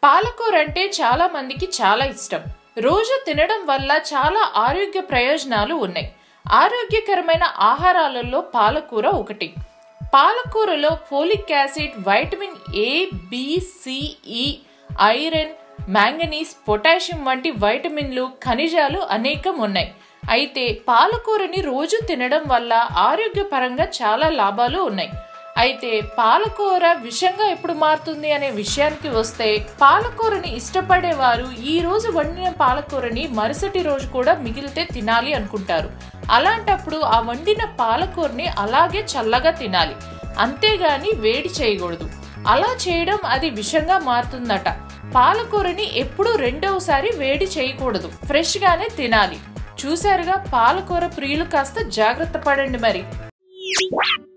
పాలకూర అంటే చాలా మందికి చాలా ఇష్టం రోజు తినడం వల్ల చాలా ఆరోగ్య ప్రయోజనాలు ఉన్నాయి ఆరోగ్యకరమైన ఆహారాలలో పాలకూర ఒకటి పాలకూరలో folic acid vitamin A B, C, E iron manganese potassium వంటి వైటమిన్లు ఖనిజాలు అనేకం ఉన్నాయి అయితే పాలకూరని రోజు తినడం వల్ల ఆరోగ్యపరంగా చాలా లాభాలు ఉన్నాయి అయితే పాలకూర విషంగా ఎప్పుడు మారుతుంది అనే విషయానికి వస్తే పాలకూరని ఇష్టపడేవారు ఈ రోజు వండిన పాలకూరని మరుసటి రోజు కూడా మిగిలితే తినాలి అనుకుంటారు అలాంటప్పుడు ఆ వండిన పాలకూరని అలాగే చల్లగా తినాలి అంతేగాని వేడి చేయకూడదు అలా చేయడం అది విషంగా మారుతుందట పాలకూరని ఎప్పుడూ రెండవసారి వేడి చేయకూడదు ఫ్రెష్ గానే తినాలి చూశారుగా పాలకూర ప్రియులు కాస్త జాగ్రత్త పడండి మరి